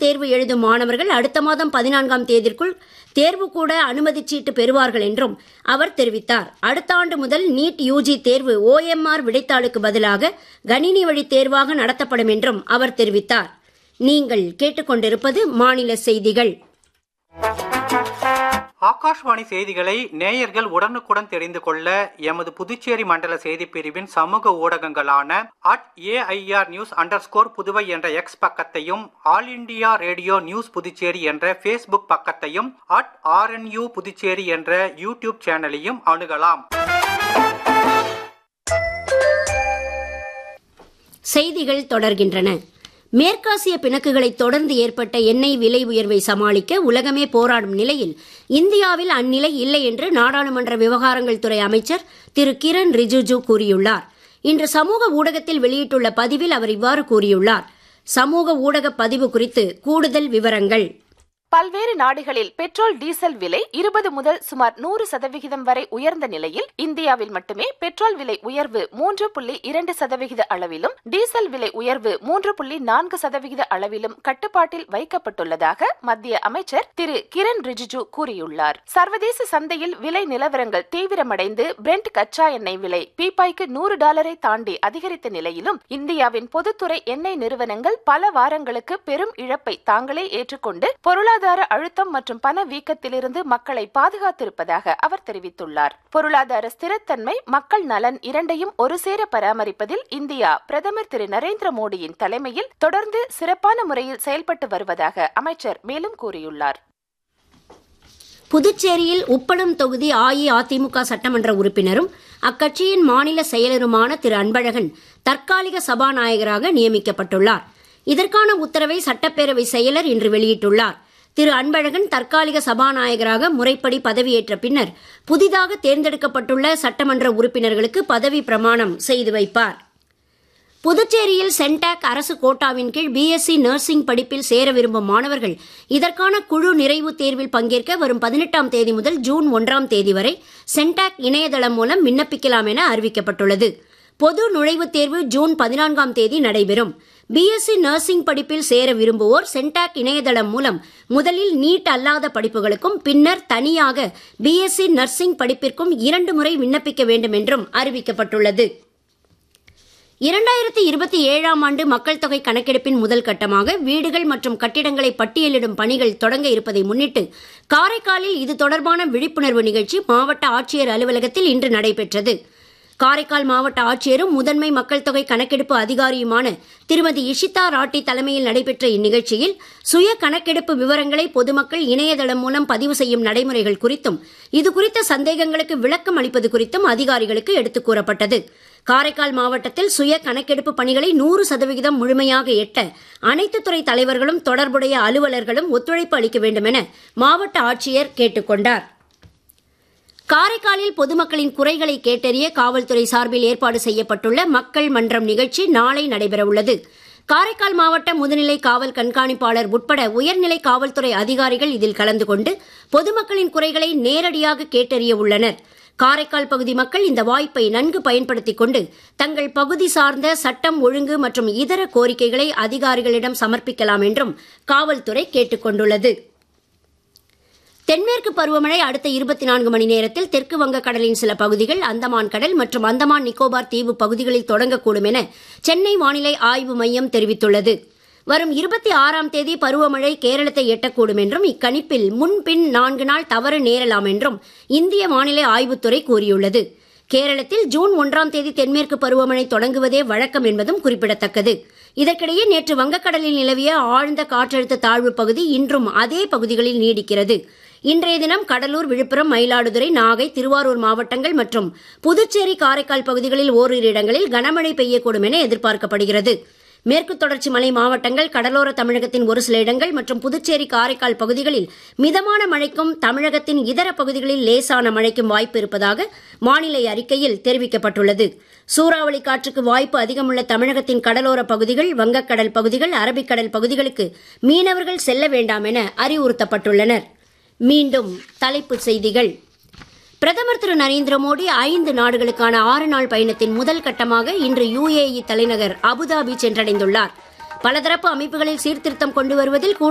தேர்வு எழுதும் மாணவர்கள் அடுத்த மாதம் பதினான்காம் தேதிக்குள் தேர்வு கூட அனுமதிச் சீட்டு பெறுவார்கள் என்றும் அவர் தெரிவித்தார் அடுத்த ஆண்டு முதல் நீட் யூஜி தேர்வு ஓஎம்ஆர் விடைத்தாளுக்கு பதிலாக கணினி வழி தேர்வாக நடத்தப்படும் என்றும் அவர் தெரிவித்தார் நீங்கள் கேட்டுக்கொண்டிருப்பது மாநில செய்திகள் ஆகாஷ்வாணி செய்திகளை நேயர்கள் உடனுக்குடன் தெரிந்து கொள்ள எமது புதுச்சேரி மண்டல செய்திப் பிரிவின் சமூக ஊடகங்களான at AIR news under Puduvai என்ற எக்ஸ் பக்கத்தையும் All India Radio news Puducherry என்ற ஃபேஸ்புக் பக்கத்தையும் அட் ஆர்என்யூ புதுச்சேரி என்ற யூடியூப் சேனலையும் அணுகலாம் செய்திகள் தொடர்கின்றன மேற்காசிய பிணக்குகளை தொடர்ந்து ஏற்பட்ட எண்ணெய் விலை உயர்வை சமாளிக்க உலகமே போராடும் நிலையில் இந்தியாவில் அந்நிலை இல்லை என்று நாடாளுமன்ற விவகாரங்கள் துறை அமைச்சர் திரு கிரண் ரிஜிஜு கூறியுள்ளார் இன்று சமூக ஊடகத்தில் வெளியிட்டுள்ள பதிவில் அவர் இவ்வாறு கூறியுள்ளார் சமூக ஊடக பதிவு குறித்து கூடுதல் விவரங்கள் பல்வேறு நாடுகளில் பெட்ரோல் டீசல் விலை இருபது முதல் சுமார் நூறு சதவிகிதம் வரை உயர்ந்த நிலையில் இந்தியாவில் மட்டுமே பெட்ரோல் விலை உயர்வு மூன்று புள்ளி இரண்டு சதவிகித அளவிலும் டீசல் விலை உயர்வு மூன்று புள்ளி நான்கு சதவிகித அளவிலும் கட்டுப்பாட்டில் வைக்கப்பட்டுள்ளதாக மத்திய அமைச்சர் திரு கிரண் ரிஜிஜு கூறியுள்ளார் சர்வதேச சந்தையில் விலை நிலவரங்கள் தீவிரமடைந்து பிரெண்ட் கச்சா எண்ணெய் விலை பீப்பாய்க்கு நூறு டாலரை தாண்டி அதிகரித்த நிலையிலும் இந்தியாவின் பொதுத்துறை எண்ணெய் நிறுவனங்கள் பல வாரங்களுக்கு பெரும் இழப்பை தாங்களே ஏற்றுக்கொண்டு பொருளாதார பொருளாதார அழுத்தம் மற்றும் பண வீக்கத்திலிருந்து மக்களை பாதுகாத்திருப்பதாக அவர் தெரிவித்துள்ளார் பொருளாதார ஸ்திரத்தன்மை மக்கள் நலன் இரண்டையும் ஒரு சேர பராமரிப்பதில் இந்தியா பிரதமர் திரு நரேந்திர மோடியின் தலைமையில் தொடர்ந்து சிறப்பான முறையில் செயல்பட்டு வருவதாக அமைச்சர் மேலும் கூறியுள்ளார் புதுச்சேரியில் உப்பளம் தொகுதி அஇஅதிமுக சட்டமன்ற உறுப்பினரும் அக்கட்சியின் மாநில செயலருமான திரு அன்பழகன் தற்காலிக சபாநாயகராக நியமிக்கப்பட்டுள்ளார் இதற்கான உத்தரவை சட்டப்பேரவை செயலர் இன்று வெளியிட்டுள்ளார் திரு அன்பழகன் தற்காலிக சபாநாயகராக முறைப்படி பதவியேற்ற பின்னர் புதிதாக தேர்ந்தெடுக்கப்பட்டுள்ள சட்டமன்ற உறுப்பினர்களுக்கு பதவி பிரமாணம் செய்து வைப்பார் புதுச்சேரியில் சென்டாக் அரசு கோட்டாவின் கீழ் பிஎஸ்சி நர்சிங் படிப்பில் சேர விரும்பும் மாணவர்கள் இதற்கான குழு நிறைவு தேர்வில் பங்கேற்க வரும் பதினெட்டாம் தேதி முதல் ஜூன் ஒன்றாம் தேதி வரை சென்டாக் இணையதளம் மூலம் விண்ணப்பிக்கலாம் என அறிவிக்கப்பட்டுள்ளது பொது நுழைவுத் தேர்வு ஜூன் பதினான்காம் தேதி நடைபெறும் பிஎஸ்சி நர்சிங் படிப்பில் சேர விரும்புவோர் சென்டாக் இணையதளம் மூலம் முதலில் நீட் அல்லாத படிப்புகளுக்கும் பின்னர் தனியாக பிஎஸ்சி நர்சிங் படிப்பிற்கும் இரண்டு முறை விண்ணப்பிக்க வேண்டும் என்றும் அறிவிக்கப்பட்டுள்ளது இரண்டாயிரத்தி இருபத்தி ஏழாம் ஆண்டு மக்கள் தொகை கணக்கெடுப்பின் முதல் கட்டமாக வீடுகள் மற்றும் கட்டிடங்களை பட்டியலிடும் பணிகள் தொடங்க இருப்பதை முன்னிட்டு காரைக்காலில் இது தொடர்பான விழிப்புணர்வு நிகழ்ச்சி மாவட்ட ஆட்சியர் அலுவலகத்தில் இன்று நடைபெற்றது காரைக்கால் மாவட்ட ஆட்சியரும் முதன்மை மக்கள் தொகை கணக்கெடுப்பு அதிகாரியுமான திருமதி இஷிதா ராட்டி தலைமையில் நடைபெற்ற இந்நிகழ்ச்சியில் சுய கணக்கெடுப்பு விவரங்களை பொதுமக்கள் இணையதளம் மூலம் பதிவு செய்யும் நடைமுறைகள் குறித்தும் இதுகுறித்த சந்தேகங்களுக்கு விளக்கம் அளிப்பது குறித்தும் அதிகாரிகளுக்கு எடுத்துக் கூறப்பட்டது காரைக்கால் மாவட்டத்தில் சுய கணக்கெடுப்பு பணிகளை நூறு சதவிகிதம் முழுமையாக எட்ட அனைத்து துறை தலைவர்களும் தொடர்புடைய அலுவலர்களும் ஒத்துழைப்பு அளிக்க வேண்டும் என மாவட்ட ஆட்சியர் கேட்டுக் கொண்டார் காரைக்காலில் பொதுமக்களின் குறைகளை கேட்டறிய காவல்துறை சார்பில் ஏற்பாடு செய்யப்பட்டுள்ள மக்கள் மன்றம் நிகழ்ச்சி நாளை நடைபெறவுள்ளது காரைக்கால் மாவட்ட முதுநிலை காவல் கண்காணிப்பாளர் உட்பட உயர்நிலை காவல்துறை அதிகாரிகள் இதில் கலந்து கொண்டு பொதுமக்களின் குறைகளை நேரடியாக கேட்டறிய உள்ளனர் காரைக்கால் பகுதி மக்கள் இந்த வாய்ப்பை நன்கு பயன்படுத்திக் கொண்டு தங்கள் பகுதி சார்ந்த சட்டம் ஒழுங்கு மற்றும் இதர கோரிக்கைகளை அதிகாரிகளிடம் சமர்ப்பிக்கலாம் என்றும் காவல்துறை கேட்டுக் கொண்டுள்ளது தென்மேற்கு பருவமழை அடுத்த இருபத்தி நான்கு மணி நேரத்தில் தெற்கு வங்கக்கடலின் சில பகுதிகள் அந்தமான் கடல் மற்றும் அந்தமான் நிக்கோபார் தீவு பகுதிகளில் தொடங்கக்கூடும் என சென்னை வானிலை ஆய்வு மையம் தெரிவித்துள்ளது வரும் இருபத்தி ஆறாம் தேதி பருவமழை கேரளத்தை எட்டக்கூடும் என்றும் இக்கணிப்பில் முன்பின் நான்கு நாள் தவறு நேரலாம் என்றும் இந்திய வானிலை ஆய்வுத்துறை கூறியுள்ளது கேரளத்தில் ஜூன் ஒன்றாம் தேதி தென்மேற்கு பருவமழை தொடங்குவதே வழக்கம் என்பதும் குறிப்பிடத்தக்கது இதற்கிடையே நேற்று வங்கக்கடலில் நிலவிய ஆழ்ந்த காற்றழுத்த தாழ்வு பகுதி இன்றும் அதே பகுதிகளில் நீடிக்கிறது இன்றைய தினம் கடலூர் விழுப்புரம் மயிலாடுதுறை நாகை திருவாரூர் மாவட்டங்கள் மற்றும் புதுச்சேரி காரைக்கால் பகுதிகளில் ஓரிரு இடங்களில் கனமழை பெய்யக்கூடும் என எதிர்பார்க்கப்படுகிறது மேற்கு தொடர்ச்சி மலை மாவட்டங்கள் கடலோர தமிழகத்தின் ஒரு சில இடங்கள் மற்றும் புதுச்சேரி காரைக்கால் பகுதிகளில் மிதமான மழைக்கும் தமிழகத்தின் இதர பகுதிகளில் லேசான மழைக்கும் வாய்ப்பு இருப்பதாக வானிலை அறிக்கையில் தெரிவிக்கப்பட்டுள்ளது சூறாவளி காற்றுக்கு வாய்ப்பு அதிகமுள்ள தமிழகத்தின் கடலோர பகுதிகள் வங்கக்கடல் பகுதிகள் அரபிக்கடல் பகுதிகளுக்கு மீனவர்கள் செல்ல வேண்டாம் என அறிவுறுத்தப்பட்டுள்ளனர் மீண்டும் தலைப்புச் செய்திகள் பிரதமர் திரு நரேந்திர மோடி ஐந்து நாடுகளுக்கான ஆறு நாள் பயணத்தின் முதல் கட்டமாக இன்று யுஏஇ தலைநகர் அபுதாபி சென்றடைந்துள்ளார் பலதரப்பு அமைப்புகளில் சீர்திருத்தம் கொண்டு வருவதில்